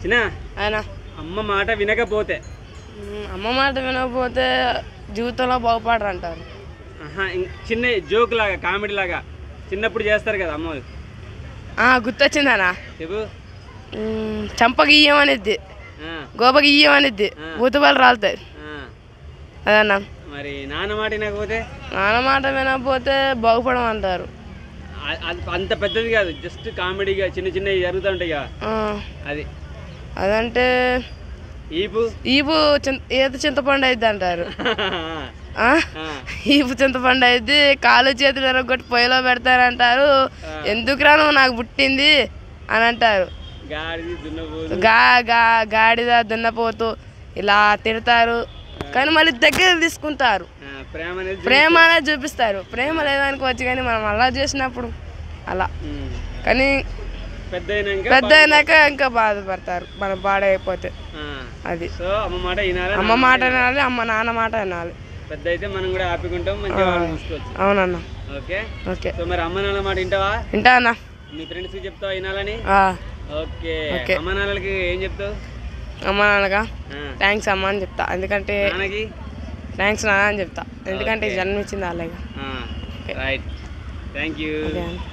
చిన్న ఆయన అమ్మ మాట వినకపోతే మ్, అమ్మ మాట వినకపోతే జీవితంలో బాగుపడరు అంటారు ఆహా, ఇం- చిన్న జోక్ లాగా కామెడీ లాగా చిన్నప్పుడు చేస్తారు కదా అమ్మ ఆ, గుర్తొచ్చిందనా చెప్పు మ్, చంపకి ఇయ్యమనిద్ది ఆ, గోపకి ఇయ్యమనిద్ది ఆ. బూతుబాలు రాలుతాయి ఆ. అదన్నా మరి నాన్న మాట వినకపోతే నాన్న మాట వినకపోతే బాగుపడమంటారు ఆ- అది అంత పెద్దది కాదు జస్ట్ కామెడీగా చిన్న చిన్నవి జరుగుతూ ఉంటాయి కదా ఆ, అది అదంటే ఈపు ఈపు చింత ఈత చింతపండు అయిద్ది అంటారు ఆ? ఆ, ఈపు చింతపండు అయితే కాలు చేతులు ఎరగొట్టి పొయ్యిలో పెడతారంటారు ఎందుకురా నువ్వు నాకు పుట్టింది అని అంటారు గాడిది దున్నపోదు గా గా గాడిద దున్నపోతూ ఇలా తిడతారు కానీ మళ్ళీ దగ్గర తీసుకుంటారు ఆ, ప్రేమ అనేది ప్రేమ అనేది చూపిస్తారు ప్రేమ లేదానికి వచ్చి కానీ మనం అలా చేసినప్పుడు అలా ఉమ్. కానీ పెద్ద అయినాక పెద్ద అయినాక ఇంకా బాధపడతారు మనం పాడైపోతే ఆ, అది సో అమ్మ మాట వినాలి అమ్మ మాట వినాలి అమ్మ నాన్న మాట వినాలి పెద్ద అయితే మనం కూడా హ్యాపీగా ఉంటాం మంచిగా వాళ్ళని చూసుకోవచ్చు అవునన్న ఓకే ఓకే సో మరి అమ్మ నాన్న మాట వింటావా వింటా అన్న మీ ఫ్రెండ్స్కి చెప్తావా వినాలని ఆ, ఓకే ఓకే. అమ్మ నాన్నలకి ఏం చెప్తావు అమ్మ నాన్నగా ఆ, థ్యాంక్స్ అమ్మ అని చెప్తా ఎందుకంటే నాన్నకి థ్యాంక్స్ నాన్న అని చెప్తా ఎందుకంటే జన్మించింది అలాగే రైట్ థ్యాంక్ యూ ఓకే అన్న.